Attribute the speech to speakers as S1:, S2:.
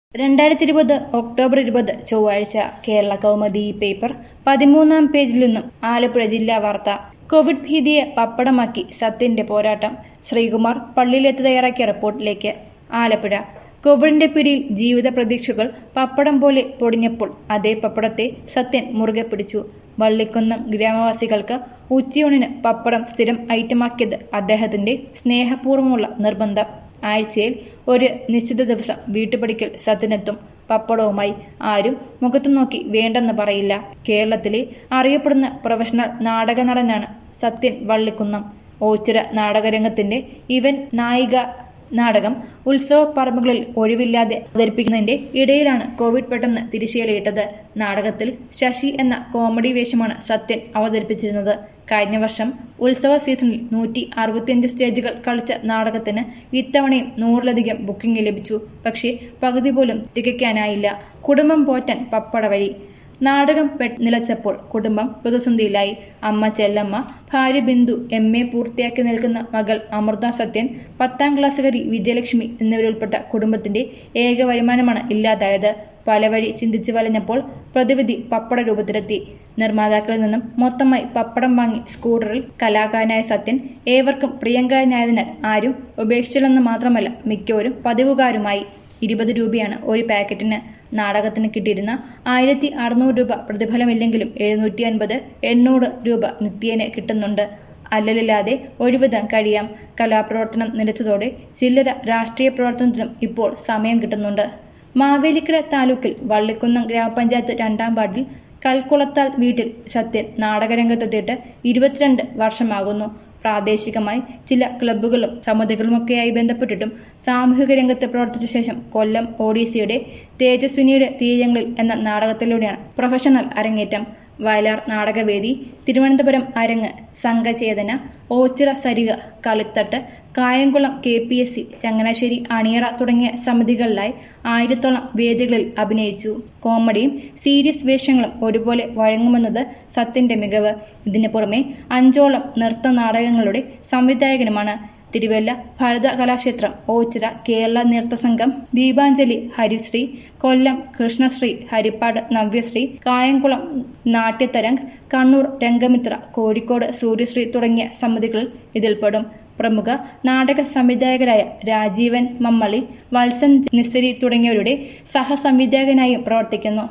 S1: രണ്ടായിരത്തി ഇരുപത് ഒക്ടോബർ ഇരുപത് ചൊവ്വാഴ്ച കേരള കൗമുദി പേപ്പർ പതിമൂന്നാം പേജിൽ നിന്നും ആലപ്പുഴ ജില്ലാ വാർത്ത കോവിഡ് ഭീതിയെ പപ്പടമാക്കി സത്യന്റെ പോരാട്ടം ശ്രീകുമാർ പള്ളിയിലെത്തി തയ്യാറാക്കിയ റിപ്പോർട്ടിലേക്ക് ആലപ്പുഴ കോവിഡിന്റെ പിടിയിൽ ജീവിത പ്രതീക്ഷകൾ പപ്പടം പോലെ പൊടിഞ്ഞപ്പോൾ അതേ പപ്പടത്തെ സത്യൻ മുറുകെ പിടിച്ചു വള്ളിക്കുന്നം ഗ്രാമവാസികൾക്ക് ഉച്ചയൂണിന് പപ്പടം സ്ഥിരം ഐറ്റമാക്കിയത് അദ്ദേഹത്തിന്റെ സ്നേഹപൂർവ്വമുള്ള നിർബന്ധം ആഴ്ചയിൽ ഒരു നിശ്ചിത ദിവസം വീട്ടുപടിക്കൽ സത്യനെത്തും പപ്പടവുമായി ആരും മുഖത്തു നോക്കി വേണ്ടെന്ന് പറയില്ല കേരളത്തിലെ അറിയപ്പെടുന്ന പ്രൊഫഷണൽ നാടക നടനാണ് സത്യൻ വള്ളിക്കുന്നം ഓച്ചിറ നാടകരംഗത്തിന്റെ ഇവൻ നായിക നാടകം ഉത്സവ പറമ്പുകളിൽ ഒഴിവില്ലാതെ അവതരിപ്പിക്കുന്നതിന്റെ ഇടയിലാണ് കോവിഡ് പെട്ടെന്ന് തിരിശീലയിട്ടത് നാടകത്തിൽ ശശി എന്ന കോമഡി വേഷമാണ് സത്യൻ അവതരിപ്പിച്ചിരുന്നത് കഴിഞ്ഞ വർഷം ഉത്സവ സീസണിൽ നൂറ്റി അറുപത്തിയഞ്ച് സ്റ്റേജുകൾ കളിച്ച നാടകത്തിന് ഇത്തവണയും നൂറിലധികം ബുക്കിംഗ് ലഭിച്ചു പക്ഷേ പകുതി പോലും തികയ്ക്കാനായില്ല കുടുംബം പോറ്റാൻ പപ്പട വഴി നാടകം പെട്ട് നിലച്ചപ്പോൾ കുടുംബം പ്രതിസന്ധിയിലായി അമ്മ ചെല്ലമ്മ ഭാര്യ ബിന്ദു എം എ പൂർത്തിയാക്കി നിൽക്കുന്ന മകൾ അമൃത സത്യൻ പത്താം ക്ലാസ്സുകാരി വിജയലക്ഷ്മി എന്നിവരുൾപ്പെട്ട കുടുംബത്തിന്റെ ഏക വരുമാനമാണ് ഇല്ലാതായത് പല വഴി ചിന്തിച്ചു വലഞ്ഞപ്പോൾ പ്രതിവിധി പപ്പട രൂപത്തിലെത്തി നിർമ്മാതാക്കളിൽ നിന്നും മൊത്തമായി പപ്പടം വാങ്ങി സ്കൂട്ടറിൽ കലാകാരനായ സത്യൻ ഏവർക്കും പ്രിയങ്കരനായതിനാൽ ആരും ഉപേക്ഷിച്ചില്ലെന്ന് മാത്രമല്ല മിക്കവരും പതിവുകാരുമായി ഇരുപത് രൂപയാണ് ഒരു പാക്കറ്റിന് നാടകത്തിന് കിട്ടിയിരുന്ന ആയിരത്തി അറുന്നൂറ് രൂപ പ്രതിഫലമില്ലെങ്കിലും എഴുന്നൂറ്റി അൻപത് എണ്ണൂറ് രൂപ നിത്യേന കിട്ടുന്നുണ്ട് അല്ലലില്ലാതെ ഒരുവിധം കഴിയാം കലാപ്രവർത്തനം നിലച്ചതോടെ ചില്ലറ രാഷ്ട്രീയ പ്രവർത്തനത്തിനും ഇപ്പോൾ സമയം കിട്ടുന്നുണ്ട് മാവേലിക്കര താലൂക്കിൽ വള്ളിക്കുന്നം ഗ്രാമപഞ്ചായത്ത് രണ്ടാം വാർഡിൽ കൽക്കുളത്താൽ വീട്ടിൽ സത്യൻ നാടകരംഗത്തെത്തിയിട്ട് ഇരുപത്തിരണ്ട് വർഷമാകുന്നു പ്രാദേശികമായി ചില ക്ലബ്ബുകളും സമിതികളുമൊക്കെയായി ബന്ധപ്പെട്ടിട്ടും സാമൂഹിക രംഗത്ത് പ്രവർത്തിച്ച ശേഷം കൊല്ലം ഒഡീസിയുടെ തേജസ്വിനിയുടെ തീരങ്ങളിൽ എന്ന നാടകത്തിലൂടെയാണ് പ്രൊഫഷണൽ അരങ്ങേറ്റം Vayalar Nadakavedi Thiruvananthapuram Arangu Sanghachetana Ochira Sarika Kalithattu Kayamkulam K P S C Changanassery Aniyara തുടങ്ങിയ സമിതികളിലായി ആയിരത്തോളം വേദികളിൽ അഭിനയിച്ചു കോമഡിയും സീരിയസ് വേഷങ്ങളും ഒരുപോലെ വഴങ്ങുമെന്നത് സത്യന്റെ മികവ് ഇതിനു പുറമെ അഞ്ചോളം നൃത്ത നാടകങ്ങളുടെ സംവിധായകനുമാണ് തിരുവല്ല ഭാരത കലാക്ഷേത്രം ഓച്ചിറ കേരള നൃത്ത സംഘം ദീപാഞ്ജലി ഹരിശ്രീ കൊല്ലം കൃഷ്ണശ്രീ ഹരിപ്പാട് നവ്യശ്രീ കായംകുളം നാട്യതരംഗ് കണ്ണൂർ രംഗമിത്ര കോഴിക്കോട് സൂര്യശ്രീ തുടങ്ങിയ സമിതികൾ ഇതിൽപ്പെടും പ്രമുഖ നാടക സംവിധായകരായ രാജീവൻ മമ്മളി വത്സൻ നിസരി തുടങ്ങിയവരുടെ സഹസംവിധായകനായും പ്രവർത്തിക്കുന്നു